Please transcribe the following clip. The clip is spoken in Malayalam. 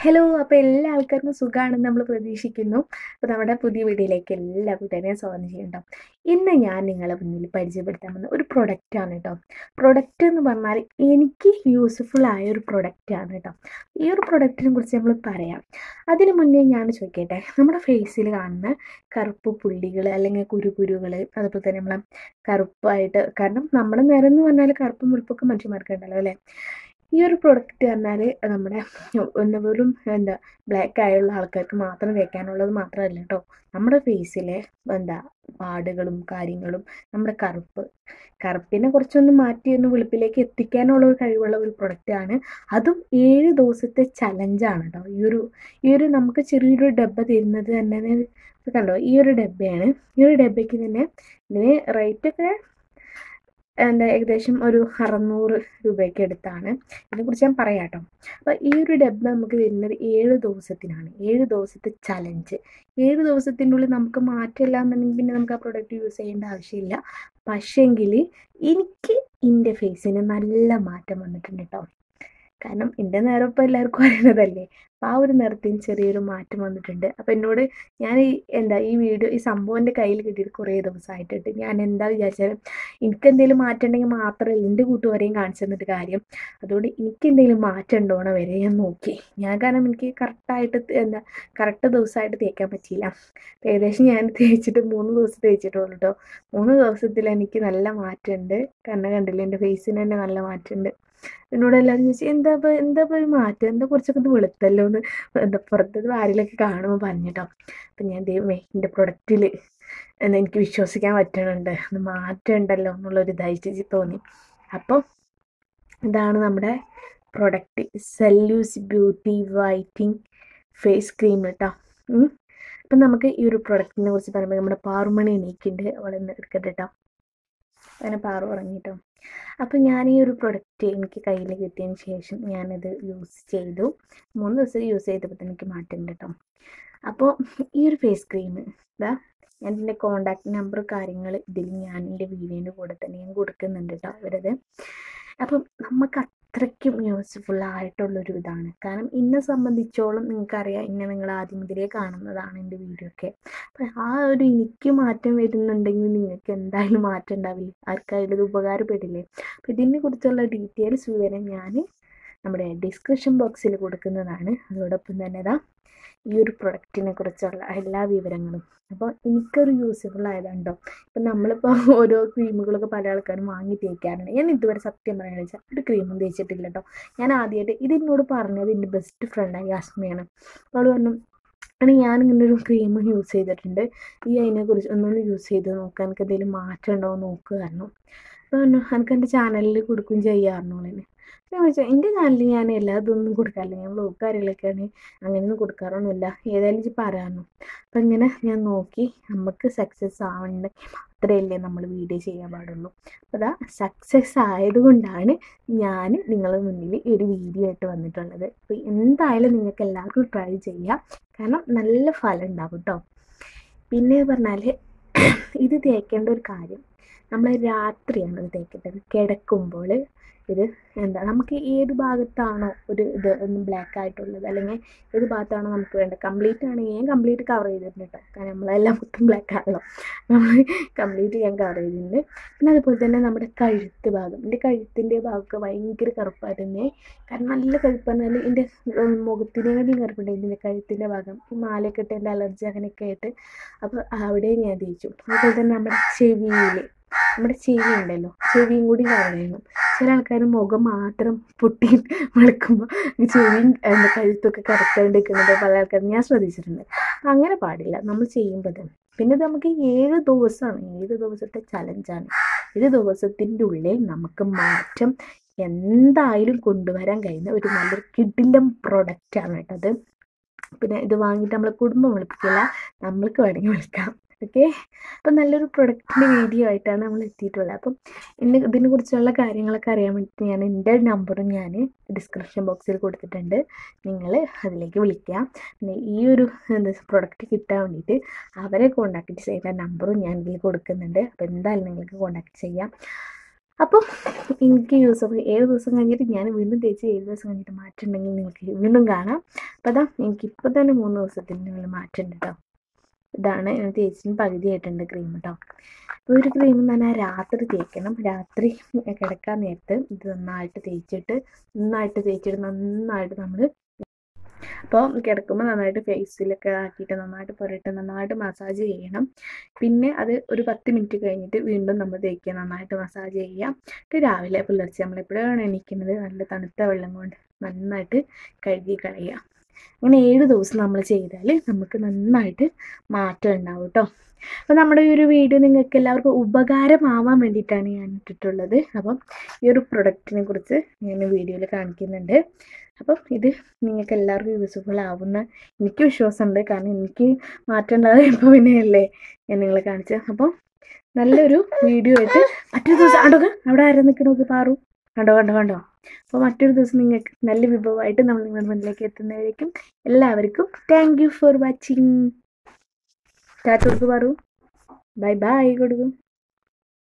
ഹലോ അപ്പോൾ എല്ലാ ആൾക്കാർക്കും സുഖമാണെന്ന് നമ്മൾ പ്രതീക്ഷിക്കുന്നു അപ്പോൾ നമ്മുടെ പുതിയ വീഡിയോയിലേക്ക് എല്ലാ കൂട്ടുകാരെയും സ്വാഗതം ചെയ്യുന്നുണ്ടാവും ഇന്ന് ഞാൻ നിങ്ങളെ മുന്നിൽ പരിചയപ്പെടുത്താൻ വന്ന ഒരു പ്രൊഡക്റ്റാണ് കേട്ടോ പ്രൊഡക്റ്റ് എന്ന് പറഞ്ഞാൽ എനിക്ക് യൂസ്ഫുൾ ആയ ഒരു പ്രൊഡക്റ്റാണ് കേട്ടോ ഈ ഒരു പ്രൊഡക്റ്റിനെ കുറിച്ച് നമ്മൾ പറയാം അതിന് മുന്നേ ഞാൻ ചോദിക്കട്ടെ നമ്മുടെ ഫേസിൽ കാണുന്ന കറുപ്പ് പുള്ളികൾ അല്ലെങ്കിൽ കുരുകുരുകൾ അതുപോലെ തന്നെ നമ്മളെ കറുപ്പായിട്ട് കാരണം നമ്മുടെ നിറം എന്ന് പറഞ്ഞാൽ കറുപ്പും മുഴുപ്പൊക്കെ മനുഷ്യന്മാർക്കുണ്ടല്ലോ അല്ലേ ഈ ഒരു പ്രൊഡക്റ്റ് പറഞ്ഞാൽ നമ്മുടെ ഒന്ന് വെറും എന്താ ബ്ലാക്ക് ആയുള്ള ആൾക്കാർക്ക് മാത്രം തേക്കാനുള്ളത് മാത്രമല്ല കേട്ടോ നമ്മുടെ ഫേസിലെ എന്താ പാടുകളും കാര്യങ്ങളും നമ്മുടെ കറുപ്പ് കറുപ്പിനെ കുറച്ചൊന്ന് മാറ്റി ഒന്ന് വെളുപ്പിലേക്ക് എത്തിക്കാനുള്ള ഒരു കഴിവുള്ള ഒരു പ്രൊഡക്റ്റാണ് അതും ഏഴ് ദിവസത്തെ ചലഞ്ചാണ് കേട്ടോ ഈ ഒരു ഈ ഒരു നമുക്ക് ചെറിയൊരു ഡബ്ബ തരുന്നത് തന്നെ ഇത് കണ്ടോ ഈ ഒരു ഡബ്ബയാണ് ഈ ഒരു ഡബ്ബയ്ക്ക് തന്നെ ഇതിന് റേറ്റൊക്കെ എന്താ ഏകദേശം ഒരു അറുന്നൂറ് രൂപയ്ക്ക് അടുത്താണ് ഇതിനെക്കുറിച്ച് ഞാൻ പറയാം കേട്ടോ അപ്പോൾ ഈ ഒരു ഡബ്ബ നമുക്ക് വരുന്നത് ഏഴ് ദിവസത്തിനാണ് ഏഴ് ദിവസത്തെ ചലഞ്ച് ഏഴ് ദിവസത്തിൻ്റെ ഉള്ളിൽ നമുക്ക് മാറ്റമില്ല എന്നുണ്ടെങ്കിൽ പിന്നെ നമുക്ക് ആ പ്രൊഡക്റ്റ് യൂസ് ചെയ്യേണ്ട ആവശ്യമില്ല പക്ഷേങ്കിൽ എനിക്ക് എൻ്റെ ഫേസിന് നല്ല മാറ്റം വന്നിട്ടുണ്ട് കേട്ടോ കാരണം എൻ്റെ നിറം ഇപ്പോൾ എല്ലാവർക്കും അറിയുന്നതല്ലേ അപ്പോൾ ആ ഒരു നിറത്തിന് ചെറിയൊരു മാറ്റം വന്നിട്ടുണ്ട് അപ്പോൾ എന്നോട് ഞാൻ ഈ എന്താ ഈ വീഡിയോ ഈ സംഭവം എൻ്റെ കയ്യിൽ കിട്ടിയിട്ട് കുറേ ദിവസമായിട്ടിട്ട് ഞാൻ എന്താ വിചാരിച്ചാലും എനിക്ക് എന്തെങ്കിലും മാറ്റം ഉണ്ടെങ്കിൽ മാത്രമല്ല എൻ്റെ കൂട്ടുകാരെയും കാണിച്ചു തന്നിട്ട് കാര്യം അതുകൊണ്ട് എനിക്ക് എന്തെങ്കിലും മാറ്റം ഉണ്ടോണോ വരെ ഞാൻ നോക്കി ഞാൻ കാരണം എനിക്ക് കറക്റ്റായിട്ട് എന്താ കറക്റ്റ് ദിവസമായിട്ട് തേക്കാൻ പറ്റിയില്ല ഏകദേശം ഞാൻ തേച്ചിട്ട് മൂന്ന് ദിവസം തേച്ചിട്ടുള്ളൂ കേട്ടോ മൂന്ന് ദിവസത്തിൽ എനിക്ക് നല്ല മാറ്റമുണ്ട് കണ്ണ കണ്ടില്ല എൻ്റെ ഫേസിന് തന്നെ നല്ല മാറ്റമുണ്ട് എന്നോട് എല്ലാവരും ചോദിച്ചു എന്താ ഇപ്പോൾ എന്താ ഇപ്പോൾ ഒരു മാറ്റം എന്താ കുറച്ചൊക്കെ ഇത് വെളുത്തല്ലോ എന്ന് എന്താ പുറത്തത് ആരെങ്കിലൊക്കെ കാണുമ്പോൾ പറഞ്ഞിട്ടോ അപ്പം ഞാൻ ദൈവമേ എൻ്റെ പ്രൊഡക്റ്റിൽ എന്ന് എനിക്ക് വിശ്വസിക്കാൻ പറ്റണുണ്ട് അത് മാറ്റം ഉണ്ടല്ലോ എന്നുള്ളൊരു ഇതായിട്ട് തോന്നി അപ്പോൾ ഇതാണ് നമ്മുടെ പ്രൊഡക്റ്റ് സെല്യൂസ് ബ്യൂട്ടി വൈറ്റിംഗ് ഫേസ് ക്രീം കേട്ടോ അപ്പം നമുക്ക് ഈ ഒരു പ്രൊഡക്റ്റിനെ കുറിച്ച് പറയുമ്പോൾ നമ്മുടെ പാറുമണി എണീക്കുന്നുണ്ട് അവളെ എടുക്കട്ടെ കേട്ടോ അങ്ങനെ പാറു ഉറങ്ങിട്ടോ അപ്പോൾ ഞാൻ ഈ ഒരു പ്രൊഡക്റ്റ് എനിക്ക് കയ്യിൽ കിട്ടിയതിന് ശേഷം ഞാനത് യൂസ് ചെയ്തു മൂന്ന് ദിവസം യൂസ് ചെയ്തപ്പോൾ തന്നെ എനിക്ക് മാറ്റമുണ്ട് കേട്ടോ അപ്പോൾ ഈ ഒരു ഫേസ് ക്രീം ഇതാ ഞാൻ ഇതിൻ്റെ കോണ്ടാക്ട് നമ്പർ കാര്യങ്ങൾ ഇതിൽ ഞാൻ എൻ്റെ വീഡിയോൻ്റെ കൂടെ തന്നെ ഞാൻ കൊടുക്കുന്നുണ്ട് കേട്ടോ അവരത് അപ്പം നമുക്ക് അത്രയ്ക്കും യൂസ്ഫുൾ ആയിട്ടുള്ളൊരു ഇതാണ് കാരണം എന്നെ സംബന്ധിച്ചോളം നിങ്ങൾക്കറിയാം എന്നെ നിങ്ങൾ ആദ്യം മുതലേ കാണുന്നതാണ് എൻ്റെ വീഡിയോ ഒക്കെ അപ്പം ആ ഒരു എനിക്ക് മാറ്റം വരുന്നുണ്ടെങ്കിൽ നിങ്ങൾക്ക് എന്തായാലും മാറ്റം ഉണ്ടാവില്ല ആർക്കായാലും ഇത് ഉപകാരപ്പെടില്ലേ അപ്പം ഇതിനെ കുറിച്ചുള്ള ഡീറ്റെയിൽസ് വിവരം ഞാൻ നമ്മുടെ ഡിസ്ക്രിപ്ഷൻ ബോക്സിൽ കൊടുക്കുന്നതാണ് അതോടൊപ്പം തന്നെ ഇതാ ഈ ഒരു പ്രൊഡക്റ്റിനെ കുറിച്ചുള്ള എല്ലാ വിവരങ്ങളും അപ്പോൾ എനിക്കൊരു യൂസ്ഫുൾ ആയതുണ്ടോ ഇപ്പം നമ്മളിപ്പോൾ ഓരോ ക്രീമുകളൊക്കെ പല ആൾക്കാരും വാങ്ങി തേക്കാറുണ്ട് ഞാൻ ഇതുവരെ സത്യം പറയാൻ വെച്ചാൽ ഒരു ക്രീമും തേച്ചിട്ടില്ല കേട്ടോ ഞാൻ ആദ്യമായിട്ട് ഇത് എന്നോട് പറഞ്ഞത് എൻ്റെ ബെസ്റ്റ് ഫ്രണ്ടാണ് യാസ്മിയാണ് അവൾ പറഞ്ഞു ആണ് ഞാൻ ഇങ്ങനെ ഒരു ക്രീം യൂസ് ചെയ്തിട്ടുണ്ട് ഈ അതിനെക്കുറിച്ച് ഒന്നൊന്ന് യൂസ് ചെയ്ത് നോക്കാം എനിക്ക് എന്തെങ്കിലും മാറ്റം ഉണ്ടോ എന്ന് നോക്കുക കാരണം അപ്പോൾ പറഞ്ഞു എനിക്ക് എൻ്റെ ചാനലിൽ കൊടുക്കുകയും ചെയ്യാറുണ്ട് അവളിന് ഞാൻ വെച്ചാൽ എൻ്റെ ചാനലിൽ ഞാൻ എല്ലാ ഇതൊന്നും കൊടുക്കാറില്ല ഞാൻ വ്ലോഗ് കാര്യങ്ങളൊക്കെയാണ് അങ്ങനെയൊന്നും കൊടുക്കാറൊന്നുമില്ല ഏതായാലും എനിക്ക് പറയാമെന്നു അപ്പം ഇങ്ങനെ ഞാൻ നോക്കി നമുക്ക് സക്സസ് ആവണ്ട മാത്രമല്ലേ നമ്മൾ വീഡിയോ ചെയ്യാൻ പാടുള്ളൂ അപ്പോൾ അതാ സക്സസ് ആയതുകൊണ്ടാണ് ഞാൻ നിങ്ങളുടെ മുന്നിൽ ഈ ഒരു വീഡിയോ ആയിട്ട് വന്നിട്ടുള്ളത് അപ്പോൾ എന്തായാലും നിങ്ങൾക്ക് എല്ലാവർക്കും ട്രൈ ചെയ്യാം കാരണം നല്ല ഫലം ഉണ്ടാവും കേട്ടോ പിന്നെ പറഞ്ഞാൽ ഇത് തേക്കേണ്ട ഒരു കാര്യം നമ്മൾ രാത്രിയാണ് ഇത് തേക്കേണ്ടത് കിടക്കുമ്പോൾ ഇത് എന്താ നമുക്ക് ഏത് ഭാഗത്താണോ ഒരു ഇത് ഒന്ന് ബ്ലാക്ക് ആയിട്ടുള്ളത് അല്ലെങ്കിൽ ഏത് ഭാഗത്താണോ നമുക്ക് വേണ്ടത് കംപ്ലീറ്റ് ആണെങ്കിൽ ഞാൻ കംപ്ലീറ്റ് കവർ ചെയ്തിട്ടുണ്ട് കേട്ടോ കാരണം നമ്മളെല്ലാം മൊത്തം ബ്ലാക്ക് ആണല്ലോ നമ്മൾ കംപ്ലീറ്റ് ഞാൻ കവർ ചെയ്തിട്ടുണ്ട് പിന്നെ അതുപോലെ തന്നെ നമ്മുടെ കഴുത്ത് ഭാഗം എൻ്റെ കഴുത്തിൻ്റെ ഭാഗമൊക്കെ ഭയങ്കര കറുപ്പായിരുന്നു കാരണം നല്ല കറുപ്പ് പറഞ്ഞാൽ എൻ്റെ മുഖത്തിനേക്കാളും കറുപ്പുണ്ട് ഇതിൻ്റെ കഴുത്തിൻ്റെ ഭാഗം ഈ മാലയൊക്കെ ഇട്ട് എൻ്റെ അലർജി അങ്ങനെയൊക്കെ ആയിട്ട് അപ്പോൾ അവിടെ ഞാൻ തേച്ചു അതുപോലെ തന്നെ നമ്മുടെ ചെവിയിൽ നമ്മുടെ ചെവി ഉണ്ടല്ലോ ചെവിയും കൂടി കവർ ചെയ്യണം ചില ആൾക്കാർ മുഖം മാത്രം പൊട്ടി വെളുക്കുമ്പോൾ ചെവിയും എന്താ കഴുത്തൊക്കെ കറുത്താണ്ട് നിൽക്കുന്നത് പല ആൾക്കാരും ഞാൻ ശ്രദ്ധിച്ചിട്ടുണ്ട് അങ്ങനെ പാടില്ല നമ്മൾ ചെയ്യുമ്പോൾ പിന്നെ ഇത് നമുക്ക് ഏഴ് ദിവസമാണ് ഏഴ് ദിവസത്തെ ചലഞ്ചാണ് ഏഴ് ദിവസത്തിൻ്റെ ഉള്ളിൽ നമുക്ക് മാറ്റം എന്തായാലും കൊണ്ടുവരാൻ കഴിയുന്ന ഒരു നല്ലൊരു കിടിലം പ്രൊഡക്റ്റാണ് കേട്ടത് പിന്നെ ഇത് വാങ്ങിയിട്ട് നമ്മളെ കുടുംബം വിളിപ്പിക്കില്ല നമ്മൾക്ക് വേണമെങ്കിൽ വിളിക്കാം ഓക്കെ അപ്പം നല്ലൊരു പ്രൊഡക്റ്റിൻ്റെ വീഡിയോ ആയിട്ടാണ് നമ്മൾ എത്തിയിട്ടുള്ളത് അപ്പം എന്നെ ഇതിനെ കുറിച്ചുള്ള കാര്യങ്ങളൊക്കെ അറിയാൻ വേണ്ടിയിട്ട് ഞാൻ എൻ്റെ നമ്പറും ഞാൻ ഡിസ്ക്രിപ്ഷൻ ബോക്സിൽ കൊടുത്തിട്ടുണ്ട് നിങ്ങൾ അതിലേക്ക് വിളിക്കുക പിന്നെ ഈ ഒരു എന്താ പ്രൊഡക്റ്റ് കിട്ടാൻ വേണ്ടിയിട്ട് അവരെ കോൺടാക്റ്റ് ചെയ്യുന്ന നമ്പറും ഞാൻ ഇതിൽ കൊടുക്കുന്നുണ്ട് അപ്പോൾ എന്തായാലും നിങ്ങൾക്ക് കോൺടാക്റ്റ് ചെയ്യാം അപ്പോൾ എനിക്ക് യൂസ് ആവും ഏഴ് ദിവസം കഴിഞ്ഞിട്ട് ഞാൻ വീണ്ടും തേച്ച് ഏഴ് ദിവസം കഴിഞ്ഞിട്ട് മാറ്റം ഉണ്ടെങ്കിൽ നിങ്ങൾക്ക് വീണ്ടും കാണാം അപ്പോൾ അതാ എനിക്ക് ഇപ്പോൾ തന്നെ മൂന്ന് ദിവസത്തിനുള്ളിൽ മാറ്റം ഉണ്ട് കേട്ടോ ഇതാണ് ഞാൻ തേച്ചിന് പകുതി ആയിട്ടുണ്ട് ക്രീം കേട്ടോ അപ്പോൾ ഒരു ക്രീം എന്ന് പറഞ്ഞാൽ രാത്രി തേക്കണം രാത്രി കിടക്കാൻ നേരത്ത് ഇത് നന്നായിട്ട് തേച്ചിട്ട് നന്നായിട്ട് തേച്ചിട്ട് നന്നായിട്ട് നമ്മൾ അപ്പോൾ കിടക്കുമ്പോൾ നന്നായിട്ട് ഫേസിലൊക്കെ ആക്കിയിട്ട് നന്നായിട്ട് പുരട്ട് നന്നായിട്ട് മസാജ് ചെയ്യണം പിന്നെ അത് ഒരു പത്ത് മിനിറ്റ് കഴിഞ്ഞിട്ട് വീണ്ടും നമ്മൾ തേക്കുക നന്നായിട്ട് മസാജ് ചെയ്യുക എന്നിട്ട് രാവിലെ പുലർച്ചെ നമ്മൾ എപ്പോഴാണ് എണീക്കുന്നത് നല്ല തണുത്ത വെള്ളം കൊണ്ട് നന്നായിട്ട് കഴുകി കളയുക അങ്ങനെ ഏഴ് ദിവസം നമ്മൾ ചെയ്താൽ നമുക്ക് നന്നായിട്ട് മാറ്റം ഉണ്ടാവും കേട്ടോ അപ്പോൾ നമ്മുടെ ഈ ഒരു വീഡിയോ നിങ്ങൾക്ക് എല്ലാവർക്കും ഉപകാരമാവാൻ വേണ്ടിയിട്ടാണ് ഞാൻ ഇട്ടിട്ടുള്ളത് അപ്പം ഈ ഒരു പ്രൊഡക്റ്റിനെ കുറിച്ച് ഞാൻ വീഡിയോയിൽ കാണിക്കുന്നുണ്ട് അപ്പം ഇത് നിങ്ങൾക്ക് എല്ലാവർക്കും യൂസ്ഫുൾ ആവുന്ന എനിക്ക് വിശ്വാസമുണ്ട് കാരണം എനിക്ക് മാറ്റം ഉണ്ടാകും ഇപ്പോൾ പിന്നെയല്ലേ ഞാൻ നിങ്ങളെ കാണിച്ചത് അപ്പം നല്ലൊരു വീഡിയോ ആയിട്ട് മറ്റൊരു ദിവസം അടോക അവിടെ ആരും നിൽക്കണോക്ക് പാറു കണ്ടോ കണ്ടോ കണ്ടോ അപ്പോൾ മറ്റൊരു ദിവസം നിങ്ങൾക്ക് നല്ല വിഭവമായിട്ട് നമ്മൾ നിങ്ങളുടെ മുന്നിലേക്ക് എത്തുന്നതായിരിക്കും എല്ലാവർക്കും താങ്ക് യു ഫോർ വാച്ചിങ് ടാറ്റ കൊടുക്ക് പാറു ബൈ ബൈ കൊടുക്കും